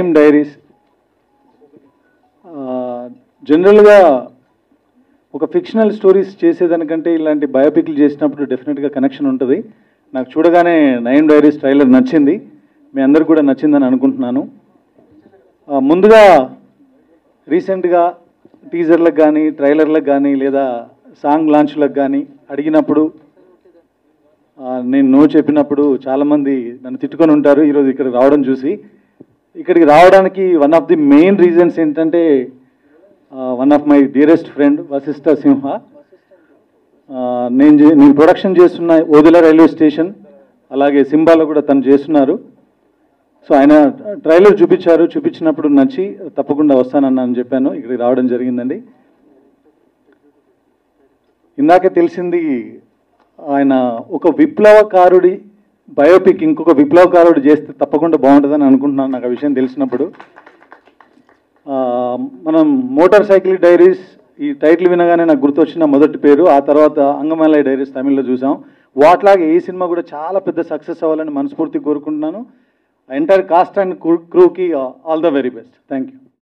Nayeem diaries జనరల్గా ఒక fictional stories చేసేదానికంటే ఇలాంటి బయోపిక్లు చేసినప్పుడు డెఫినెట్గా కనెక్షన్ ఉంటుంది నాకు చూడగానే నయీం డైరీస్ ట్రైలర్ నచ్చింది మీ అందరికి కూడా నచ్చిందని అనుకుంటున్నాను ఆ, ముందుగా రీసెంట్గా టీజర్లకు కానీ ట్రైలర్లకు కానీ లేదా సాంగ్ లాంచ్లకు కానీ అడిగినప్పుడు ఆ, నేను నో చెప్పినప్పుడు చాలామంది నన్ను తిట్టుకొని ఉంటారు ఈరోజు ఇక్కడికి రావడం చూసి ఇక్కడికి రావడానికి one of the main reasons ఏంటంటే one of my dearest friend Vasishta Simha ఆ, నేను చే- నేను ప్రొడక్షన్ చేస్తున్న ఓదిల రైల్వే స్టేషన్ అలాగే సింబాలో కూడా తను చేస్తున్నారు సో ఆయన ట్రైలర్ చూపించారు చూపించినప్పుడు నచ్చి తప్పకుండా వస్తానన్నా అని చెప్పాను ఇక్కడికి రావడం జరిగిందండి ఇందాకే తెలిసింది ఆయన ఒక విప్లవకారుడి బయోపిక్ ఇంకొక విప్లవకారుడు చేస్తే తప్పకుండా బాగుంటుందని అనుకుంటున్నాను నాకు ఆ విషయం తెలిసినప్పుడు ఆ, మనం మోటార్ సైకిల్ డైరీస్ ఈ టైటిల్ వినగానే నాకు గుర్తొచ్చిన మొదటి పేరు ఆ తర్వాత అంగమాలయ డైరీస్ తమిళ్లో చూసాం వాట్లాగే ఈ సినిమా కూడా చాలా పెద్ద సక్సెస్ అవ్వాలని మనస్ఫూర్తి కోరుకుంటున్నాను ఎంటైర్ కాస్ట్ అండ్ క్రూకి all the very best thank you